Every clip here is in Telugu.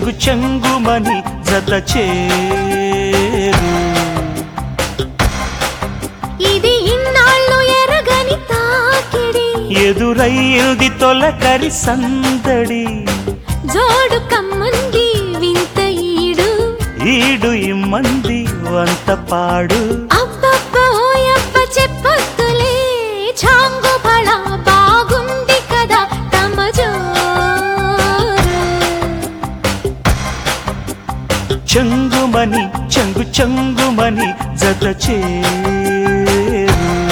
చెంగు చెంగుమని జత చేరు ఇది ఇన్నాళ్ళు ఎరగని తాకిడి ఎదురయ్యింది తొలకరి సందడి జోడు కమ్మంది వింత ఈడు ఈడు ఇమ్మంది వంత పాడు అబ్బబ్బో అబ్బ చెప్పొద్దులే చాంగు బళ బాగుంది కదా తమ జోరు చెంగుమని చెంగు చెంగుమని జత చేరు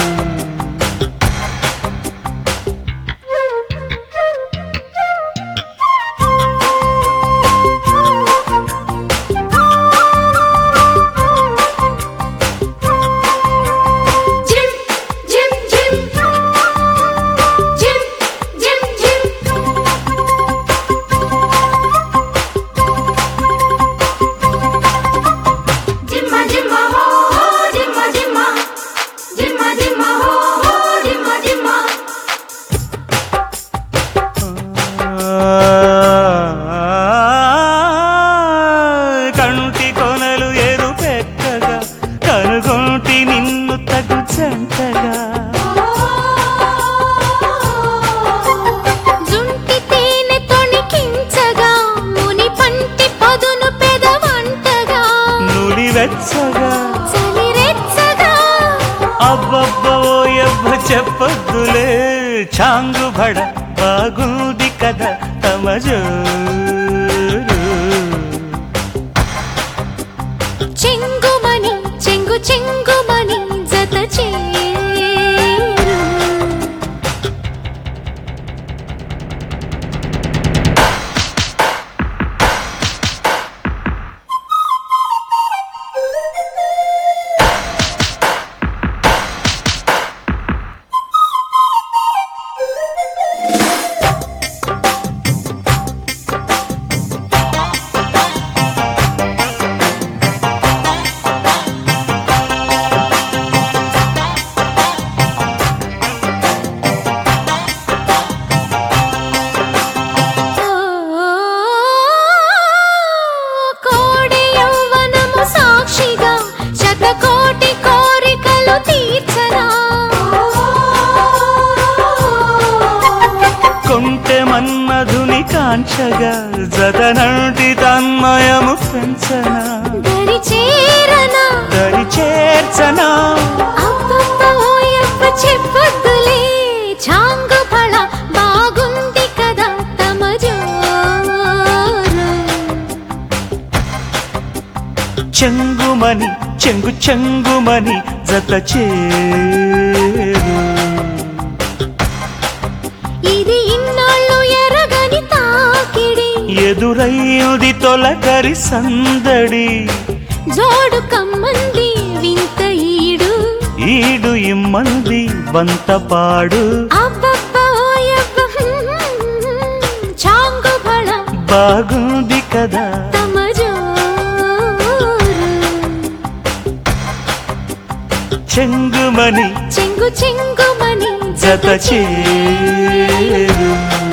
జిమ్ జిమ్ జిమ్ జిమ్ జిమ్ జిమ్ జిమ్మ జిమ్మ హో హో జిమ్మ జిమ్మ జిమ్మ జిమ్మ హో హో జిమ్మ జిమ్మ కంటి కొనలు ఎరుపెక్కగా కనుగొంటి నిన్ను తగు చెంటగా జుంటి తేనె తొణికించగా ముని పంటి పదును పెదవంటగా నులి వెచ్చగా చలిరెచ్చగా అబ్బబ్బో ఎవ్వ చెప్పొద్దులే చాంగు బడ బాగుంది కదా తమ జోరు చెంగుమని చెంగు చెంగుమని జత చేరు కోడి యౌవనము సాక్షిగా శతకోటి కోరికలు తీర్చనా కొంటె మన్మధుని కాంచగా జదనంటి తన్మయము పెంచనా దరి చేరనా దరి చేర్చనా అబ్బబ్బో యబ్బ చెప్పొద్దులే చాంగు ఫళ బాగుంది కదా తమ జోరు చెంగుమని చెంగు చెంగుమని జత చేరు ఇది ఇన్నాళ్ళు ఎరగని తాకిడి ఎదురయ్యుది తొలకరి సందడి జోడు కమ్మంది వింత ఈడు ఈడు ఇమ్మంది వంతపాడు అబ్బబ్బో యబ్బ చాంగు ఫళ బాగుంది కదా తమ జోరు చెంగుమని చెంగు చెంగుమని జత చేరు